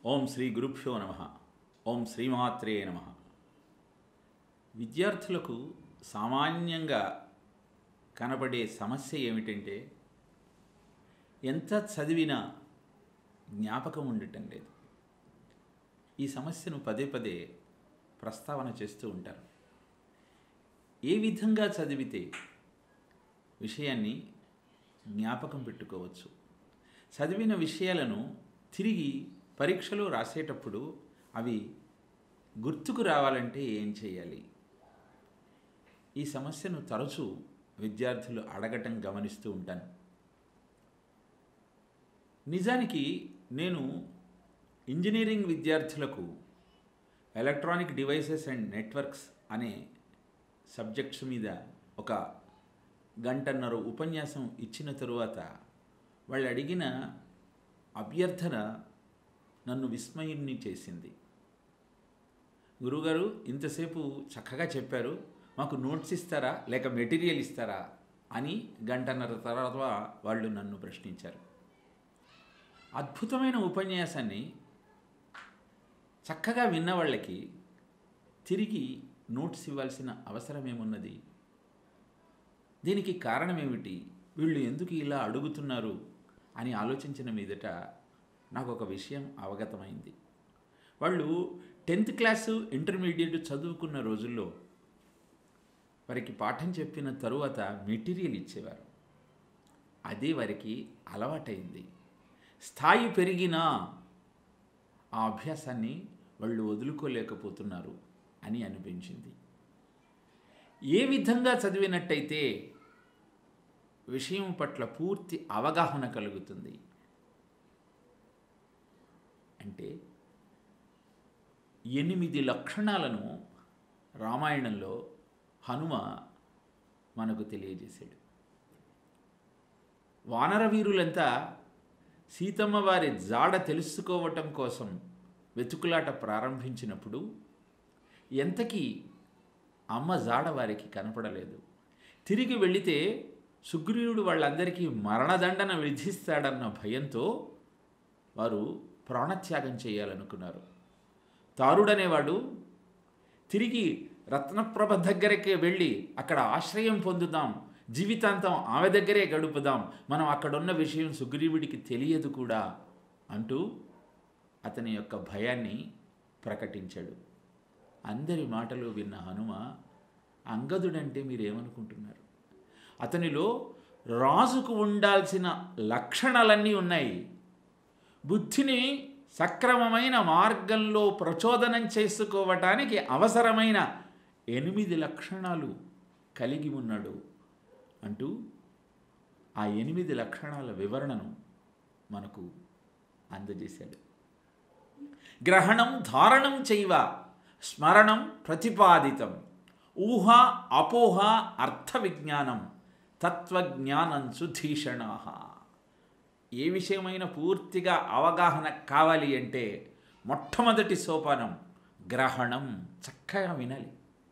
ఓం శ్రీ గురుభ్యో నమ ఓం శ్రీమాత్రే నమ విద్యార్థులకు సామాన్యంగా కనబడే సమస్య ఏమిటంటే ఎంత చదివినా జ్ఞాపకం ఉండటం లేదు ఈ సమస్యను పదే పదే ప్రస్తావన చేస్తూ ఉంటారు ఏ విధంగా చదివితే విషయాన్ని జ్ఞాపకం పెట్టుకోవచ్చు చదివిన విషయాలను తిరిగి పరీక్షలో రాసేటప్పుడు అవి గుర్తుకు రావాలంటే ఏం చేయాలి ఈ సమస్యను తరచూ విద్యార్థులు అడగటం గమనిస్తూ ఉంటాను నిజానికి నేను ఇంజనీరింగ్ విద్యార్థులకు ఎలక్ట్రానిక్ డివైసెస్ అండ్ నెట్వర్క్స్ అనే సబ్జెక్ట్స్ మీద ఒక గంటన్నర ఉపన్యాసం ఇచ్చిన తరువాత వాళ్ళు అడిగిన అభ్యర్థన నన్ను విస్మయుణ్ణి చేసింది గురుగారు ఇంతసేపు చక్కగా చెప్పారు మాకు నోట్స్ ఇస్తారా లేక మెటీరియల్ ఇస్తారా అని గంటన్నర తర్వాత వాళ్ళు నన్ను ప్రశ్నించారు అద్భుతమైన ఉపన్యాసాన్ని చక్కగా విన్న వాళ్ళకి తిరిగి నోట్స్ ఇవ్వాల్సిన అవసరం ఏమున్నది దీనికి కారణం ఏమిటి వీళ్ళు ఎందుకు ఇలా అడుగుతున్నారు అని ఆలోచించిన మీదట నాకు ఒక విషయం అవగతమైంది వాళ్ళు టెన్త్ క్లాసు ఇంటర్మీడియట్ చదువుకున్న రోజుల్లో వారికి పాఠం చెప్పిన తరువాత మెటీరియల్ ఇచ్చేవారు అదే వారికి అలవాటైంది స్థాయి పెరిగినా ఆ అభ్యాసాన్ని వాళ్ళు వదులుకోలేకపోతున్నారు అని అనిపించింది ఏ విధంగా చదివినట్టయితే విషయం పట్ల పూర్తి అవగాహన కలుగుతుంది అంటే ఎనిమిది లక్షణాలను రామాయణంలో హనుమ మనకు తెలియజేశాడు వానరవీరులంతా సీతమ్మ వారి జాడ తెలుసుకోవటం కోసం వెతుకులాట ప్రారంభించినప్పుడు ఎంతకీ అమ్మ జాడ వారికి కనపడలేదు తిరిగి వెళితే సుగ్రీవుడు వాళ్ళందరికీ మరణదండన విధిస్తాడన్న భయంతో వారు ప్రాణత్యాగం చేయాలనుకున్నారు తారుడనేవాడు తిరిగి రత్నప్రభ దగ్గరకే వెళ్ళి అక్కడ ఆశ్రయం పొందుదాం జీవితాంతం ఆమె దగ్గరే గడుపుదాం మనం అక్కడున్న విషయం సుగ్రీవుడికి తెలియదు కూడా అంటూ అతని యొక్క భయాన్ని ప్రకటించాడు అందరి మాటలు విన్న హనుమ అంగదుడంటే మీరేమనుకుంటున్నారు అతనిలో రాజుకు ఉండాల్సిన లక్షణాలన్నీ ఉన్నాయి బుద్ధిని సక్రమమైన మార్గంలో ప్రచోదనం చేసుకోవటానికి అవసరమైన ఎనిమిది లక్షణాలు కలిగి ఉన్నాడు అంటూ ఆ ఎనిమిది లక్షణాల వివరణను మనకు అందజేశాడు గ్రహణం ధారణం చైవ స్మరణం ప్రతిపాదితం ఊహ అపోహ అర్థ విజ్ఞానం తత్వజ్ఞానం సుధీషణా ఏ విషయమైన పూర్తిగా అవగాహన కావాలి అంటే మొట్టమొదటి సోపానం గ్రహణం చక్కగా వినాలి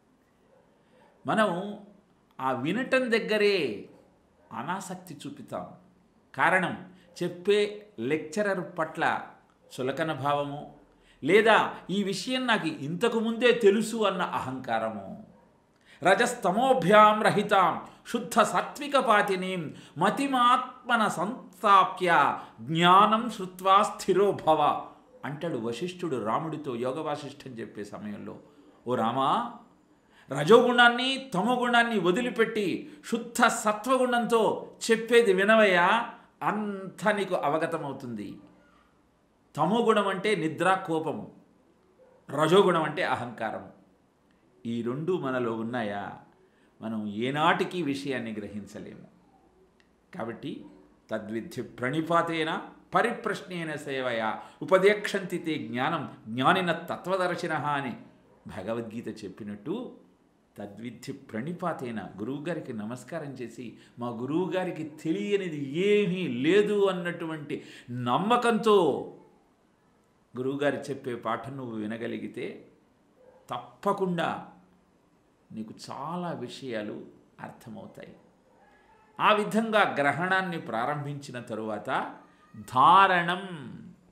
మనం ఆ వినటం దగ్గరే అనాసక్తి చూపుతాం కారణం చెప్పే లెక్చరర్ పట్ల చులకన భావము లేదా ఈ విషయం నాకు ఇంతకు ముందే తెలుసు అన్న అహంకారము రజస్తమోభ్యాం రహితాం శుద్ధ సాత్విక పాతినీం మతిమాత్మన సంస్థాప్య జ్ఞానం శృత్వా స్థిరో భవ అంటాడు వశిష్ఠుడు రాముడితో యోగ వాసిష్టం చెప్పే సమయంలో ఓ రామా రజోగుణాన్ని తమోగుణాన్ని వదిలిపెట్టి శుద్ధ సత్వగుణంతో చెప్పేది వినవయ్యా అంత నీకు అవగతమవుతుంది తమోగుణం అంటే నిద్ర కోపము రజోగుణం అంటే అహంకారం ఈ రెండు మనలో ఉన్నాయా మనం ఏనాటికి విషయాన్ని గ్రహించలేము కాబట్టి తద్విధి ప్రణిపాతేన పరిప్రశ్నేన సేవయ ఉపదేక్షంతి తే జ్ఞానం జ్ఞానిన తత్వదర్శిన అని భగవద్గీత చెప్పినట్టు తద్విధి ప్రణిపాతేన గురువుగారికి నమస్కారం చేసి మా గురువుగారికి తెలియనిది ఏమీ లేదు అన్నటువంటి నమ్మకంతో గురువుగారు చెప్పే పాఠం నువ్వు వినగలిగితే తప్పకుండా నీకు చాలా విషయాలు అర్థమవుతాయి ఆ విధంగా గ్రహణాన్ని ప్రారంభించిన తరువాత ధారణం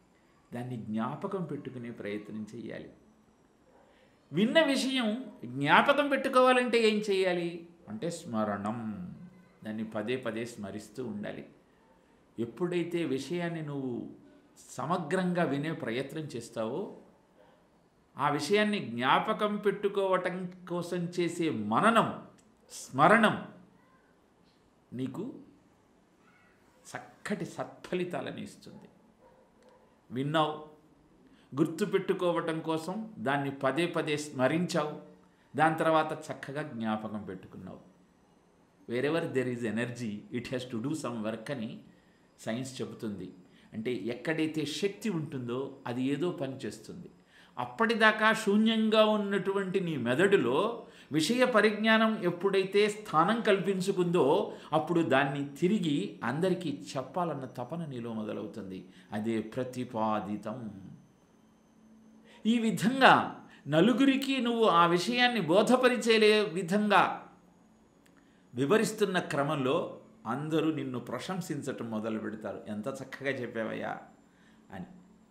దాన్ని జ్ఞాపకం పెట్టుకునే ప్రయత్నం చేయాలి విన్న విషయం జ్ఞాపకం పెట్టుకోవాలంటే ఏం చేయాలి అంటే స్మరణం దాన్ని పదే పదే స్మరిస్తూ ఉండాలి ఎప్పుడైతే విషయాన్ని నువ్వు సమగ్రంగా వినే ప్రయత్నం చేస్తావో ఆ విషయాన్ని జ్ఞాపకం పెట్టుకోవటం కోసం చేసే మననం స్మరణం నీకు చక్కటి సత్ఫలితాలను ఇస్తుంది విన్నావు గుర్తుపెట్టుకోవటం కోసం దాన్ని పదే పదే స్మరించావు దాని తర్వాత చక్కగా జ్ఞాపకం పెట్టుకున్నావు wherever there is energy it has to do some work అని సైన్స్ చెబుతుంది అంటే ఎక్కడైతే శక్తి ఉంటుందో అది ఏదో పని చేస్తుంది అప్పటిదాకా శూన్యంగా ఉన్నటువంటి నీ మెదడులో విషయ పరిజ్ఞానం ఎప్పుడైతే స్థానం కల్పించుకుందో అప్పుడు దాన్ని తిరిగి అందరికీ చెప్పాలన్న తపన నీలో మొదలవుతుంది అదే ప్రతిపాదితం ఈ విధంగా నలుగురికి నువ్వు ఆ విషయాన్ని బోధపరిచేలే విధంగా వివరిస్తున్న క్రమంలో అందరూ నిన్ను ప్రశంసించటం మొదలు పెడతారు ఎంత చక్కగా చెప్పావయ్యా అని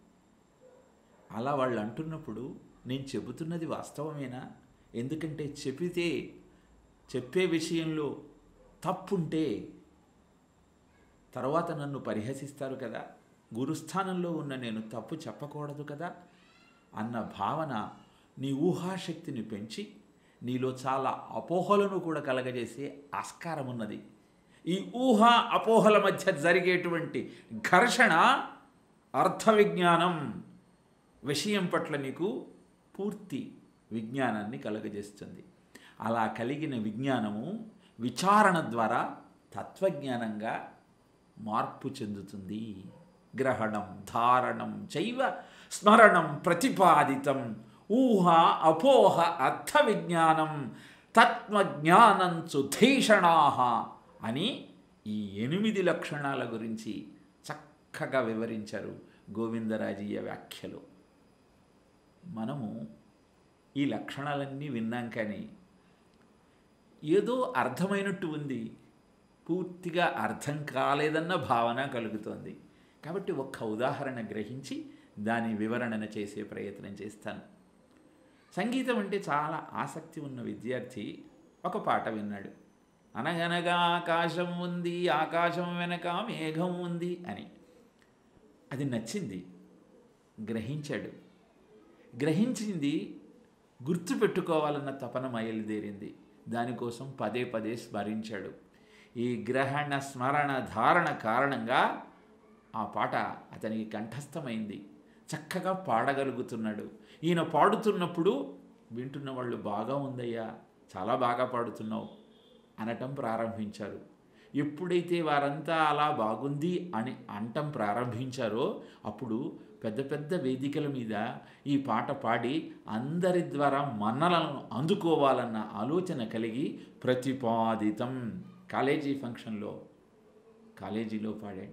అలా వాళ్ళు అంటున్నప్పుడు నేను చెబుతున్నది వాస్తవమేనా ఎందుకంటే చెప్పితే చెప్పే విషయంలో తప్పుంటే తర్వాత నన్ను పరిహసిస్తారు కదా గురుస్థానంలో ఉన్న నేను తప్పు చెప్పకూడదు కదా అన్న భావన నీ ఊహాశక్తిని పెంచి నీలో చాలా అపోహలను కూడా కలగజేసే ఆస్కారం ఉన్నది ఈ ఊహ అపోహల మధ్య జరిగేటువంటి ఘర్షణ అర్థ విజ్ఞానం విషయం పట్ల నీకు పూర్తి విజ్ఞానాన్ని కలుగజేస్తుంది అలా కలిగిన విజ్ఞానము విచారణ ద్వారా తత్వజ్ఞానంగా మార్పు చెందుతుంది గ్రహణం ధారణం చైవ స్మరణం ప్రతిపాదితం ఊహ అపోహ అర్థ విజ్ఞానం తత్వజ్ఞానం సుధీషణా అని ఈ ఎనిమిది లక్షణాల గురించి చక్కగా వివరించారు గోవిందరాజీయ వ్యాఖ్యలో మనము ఈ లక్షణాలన్నీ విన్నాం కానీ ఏదో అర్థమైనట్టు ఉంది పూర్తిగా అర్థం కాలేదన్న భావన కలుగుతోంది కాబట్టి ఒక్క ఉదాహరణ గ్రహించి దాని వివరణన చేసే ప్రయత్నం చేస్తాను సంగీతం అంటే చాలా ఆసక్తి ఉన్న విద్యార్థి ఒక పాట విన్నాడు అనగనగా ఆకాశం ఉంది ఆకాశం వెనక మేఘం ఉంది అని అది నచ్చింది గ్రహించాడు గ్రహించింది గుర్తుపెట్టుకోవాలన్న తపన మైలుదేరింది దానికోసం పదే పదే స్మరించాడు ఈ గ్రహణ స్మరణ ధారణ కారణంగా ఆ పాట అతనికి కంఠస్థమైంది చక్కగా పాడగలుగుతున్నాడు ఈయన పాడుతున్నప్పుడు వింటున్న వాళ్ళు బాగా ఉందయ్యా చాలా బాగా పాడుతున్నావు అనటం ప్రారంభించారు ఎప్పుడైతే వారంతా అలా బాగుంది అని అంటం ప్రారంభించారో అప్పుడు పెద్ద పెద్ద వేదికల మీద ఈ పాట పాడి అందరి ద్వారా మన్నలను అందుకోవాలన్న ఆలోచన కలిగి ప్రతిపాదితం కాలేజీ ఫంక్షన్లో కాలేజీలో పాడాడు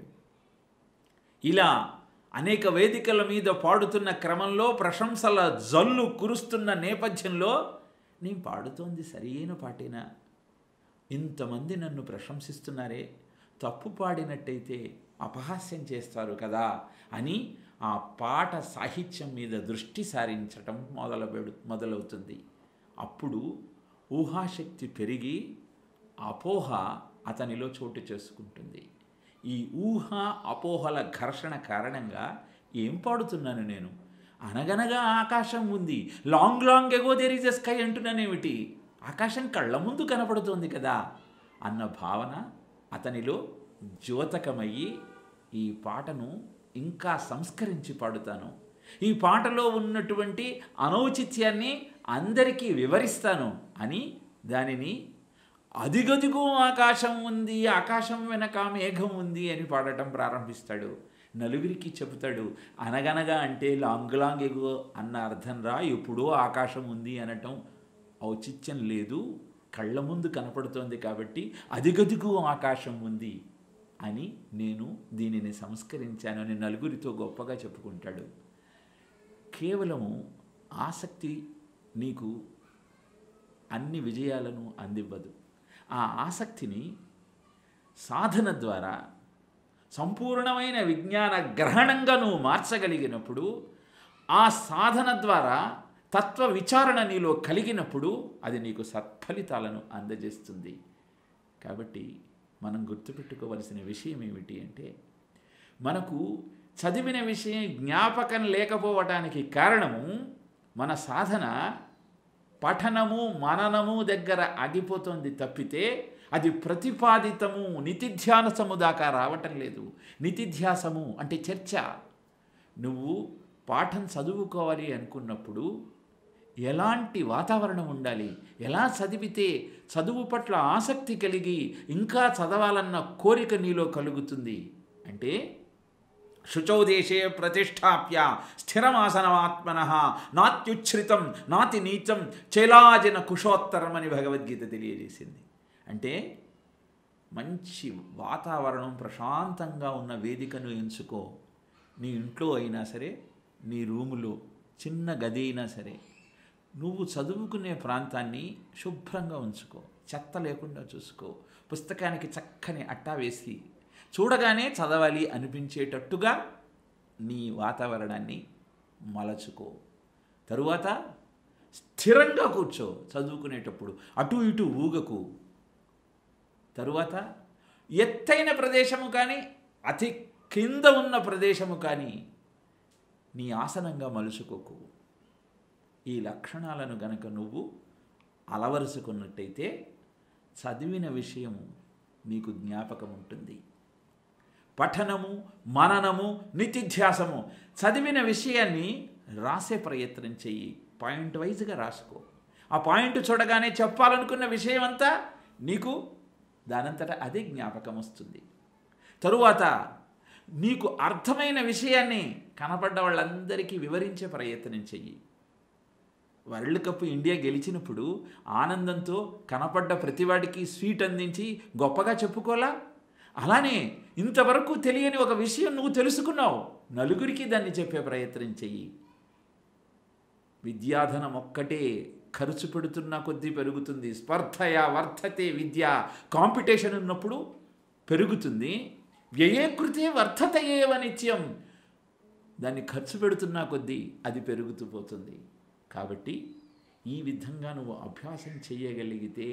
ఇలా అనేక వేదికల మీద పాడుతున్న క్రమంలో ప్రశంసల జల్లు కురుస్తున్న నేపథ్యంలో నేను పాడుతోంది సరైన పాటేనా ఇంతమంది నన్ను ప్రశంసిస్తున్నారే తప్పు పాడినట్టయితే అపహాస్యం చేస్తారు కదా అని ఆ పాట సాహిత్యం మీద దృష్టి సారించటం మొదలుపెడు మొదలవుతుంది అప్పుడు ఊహాశక్తి పెరిగి అపోహ అతనిలో చోటు చేసుకుంటుంది ఈ ఊహ అపోహల ఘర్షణ కారణంగా ఏం పాడుతున్నాను నేను అనగనగా ఆకాశం ఉంది long long ago there is a sky అంటున్నానేమిటి ఆకాశం కళ్ళ ముందు కనపడుతోంది కదా అన్న భావన అతనిలో ద్యోతకమయ్యి ఈ పాటను ఇంకా సంస్కరించి పాడుతాను ఈ పాటలో ఉన్నటువంటి అనౌచిత్యాన్ని అందరికీ వివరిస్తాను అని దానిని అదిగదిగో ఆకాశం ఉంది ఆకాశం వెనక మేఘం ఉంది అని పాడటం ప్రారంభిస్తాడు నలుగురికి చెబుతాడు అనగనగా అంటే లాంగ్ లాంగ్ ఎగువ అన్న అర్థం రా ఎప్పుడో ఆకాశం ఉంది అనటం ఔచిత్యం లేదు కళ్ళ ముందు కనపడుతోంది కాబట్టి అదిగదిగో ఆకాశం ఉంది అని నేను దీనిని సంస్కరించాను అని నలుగురితో గొప్పగా చెప్పుకుంటాడు కేవలము ఆసక్తి నీకు అన్ని విజయాలను అందివ్వదు ఆ ఆసక్తిని సాధన ద్వారా సంపూర్ణమైన విజ్ఞాన గ్రహణంగా నువ్వు మార్చగలిగినప్పుడు ఆ సాధన ద్వారా తత్వ విచారణ నీలో కలిగినప్పుడు అది నీకు సత్ఫలితాలను అందజేస్తుంది కాబట్టి మనం గుర్తుపెట్టుకోవలసిన విషయం ఏమిటి అంటే మనకు చదివిన విషయం జ్ఞాపకం లేకపోవటానికి కారణము మన సాధన పఠనము మననము దగ్గర ఆగిపోతుంది తప్పితే అది ప్రతిపాదితము నితిధ్యాసము దాకా రావటం లేదు నితిధ్యాసము అంటే చర్చ నువ్వు పాఠం చదువుకోవాలి అనుకున్నప్పుడు ఎలాంటి వాతావరణం ఉండాలి ఎలా చదివితే చదువు పట్ల ఆసక్తి కలిగి ఇంకా చదవాలన్న కోరిక నీలో కలుగుతుంది అంటే శుచౌ దేశే ప్రతిష్టాప్య స్థిరమాసనమాత్మన నాత్యుచ్ఛ్రితం నాతి నీచం చేలాజన కుశోత్తరం అని భగవద్గీత తెలియజేసింది అంటే మంచి వాతావరణం ప్రశాంతంగా ఉన్న వేదికను ఎంచుకో నీ ఇంట్లో అయినా సరే నీ రూములో చిన్న గది అయినా సరే నువ్వు చదువుకునే ప్రాంతాన్ని శుభ్రంగా ఉంచుకో చెత్త లేకుండా చూసుకో పుస్తకానికి చక్కని అట్టా వేసి చూడగానే చదవాలి అనిపించేటట్టుగా నీ వాతావరణాన్ని మలచుకో తరువాత స్థిరంగా కూర్చో చదువుకునేటప్పుడు అటు ఇటు ఊగకు తరువాత ఎత్తైన ప్రదేశము కానీ అతి కింద ఉన్న ప్రదేశము కానీ నీ ఆసనంగా మలుచుకోకు ఈ లక్షణాలను గనక నువ్వు అలవరుచుకున్నట్టయితే చదివిన విషయము నీకు జ్ఞాపకం ఉంటుంది పఠనము మననము నితిధ్యాసము చదివిన విషయాన్ని రాసే ప్రయత్నం చెయ్యి పాయింట్ వైజ్గా రాసుకో ఆ పాయింట్ చూడగానే చెప్పాలనుకున్న విషయం అంతా నీకు దానంతటా అదే జ్ఞాపకం వస్తుంది తరువాత నీకు అర్థమైన విషయాన్ని కనపడ్డ వాళ్ళందరికీ వివరించే ప్రయత్నం చెయ్యి వరల్డ్ కప్ ఇండియా గెలిచినప్పుడు ఆనందంతో కనపడ్డ ప్రతివాడికి స్వీట్ అందించి గొప్పగా చెప్పుకోలా అలానే ఇంతవరకు తెలియని ఒక విషయం నువ్వు తెలుసుకున్నావు నలుగురికి దాన్ని చెప్పే ప్రయత్నం చెయ్యి విద్యాధనం ఒక్కటే ఖర్చు పెడుతున్న కొద్దీ పెరుగుతుంది స్పర్ధయ వర్ధతే విద్య కాంపిటీషన్ ఉన్నప్పుడు పెరుగుతుంది వ్యయే కృతే వర్ధతయేవ నిత్యం దాన్ని ఖర్చు పెడుతున్నా కొద్దీ అది పెరుగుతూ పోతుంది కాబట్టి ఈ విధంగా నువ్వు అభ్యాసం చేయగలిగితే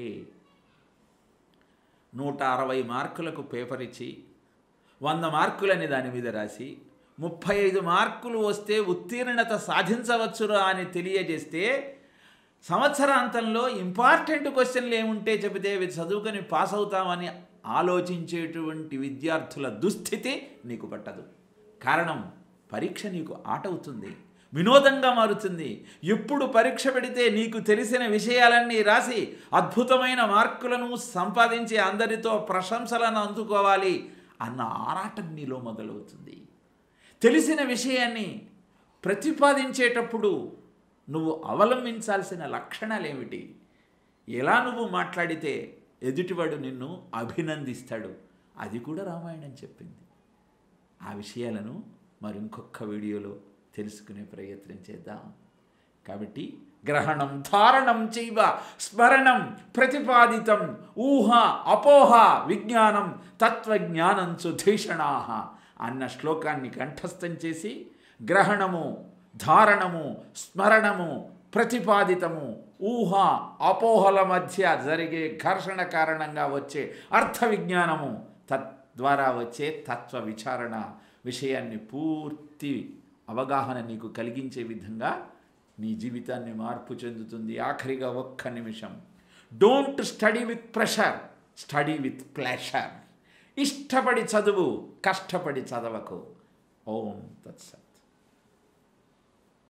నూట అరవై మార్కులకు పేపర్ ఇచ్చి వంద మార్కులని దాని మీద రాసి ముప్పై ఐదు మార్కులు వస్తే ఉత్తీర్ణత సాధించవచ్చురా అని తెలియజేస్తే సంవత్సరాంతంలో ఇంపార్టెంట్ క్వశ్చన్లు ఏముంటే చెబితే అవి చదువుకొని పాస్ అవుతామని ఆలోచించేటువంటి విద్యార్థుల దుస్థితి నీకు పట్టదు కారణం పరీక్ష నీకు ఆట అవుతుంది వినోదంగా మారుతుంది ఎప్పుడు పరీక్ష పెడితే నీకు తెలిసిన విషయాలన్నీ రాసి అద్భుతమైన మార్కులను సంపాదించి అందరితో ప్రశంసలను అందుకోవాలి అన్న ఆరాటం నీలో మొదలవుతుంది తెలిసిన విషయాన్ని ప్రతిపాదించేటప్పుడు నువ్వు అవలంబించాల్సిన లక్షణాలు ఏమిటి ఎలా నువ్వు మాట్లాడితే ఎదుటివాడు నిన్ను అభినందిస్తాడు అది కూడా రామాయణం చెప్పింది ఆ విషయాలను మరి ఇంకొక వీడియోలో తెలుసుకునే ప్రయత్నం చేద్దాం కాబట్టి గ్రహణం ధారణం చైవ స్మరణం ప్రతిపాదితం ఊహ అపోహ విజ్ఞానం తత్వజ్ఞానం సుధీషణా అన్న శ్లోకాన్ని కంఠస్థం చేసి గ్రహణము ధారణము స్మరణము ప్రతిపాదితము ఊహ అపోహల మధ్య జరిగే ఘర్షణ కారణంగా వచ్చే అర్థ విజ్ఞానము తద్వారా వచ్చే తత్వ విచారణ విషయాన్ని పూర్తి అవగాహన నీకు కలిగించే విధంగా నీ జీవితాన్ని మార్పు చెందుతుంది ఆఖరిగా ఒక్క నిమిషం don't study with pressure study with pleasure ఇష్టపడి చదువు కష్టపడి చదవకు ఓం తత్సత్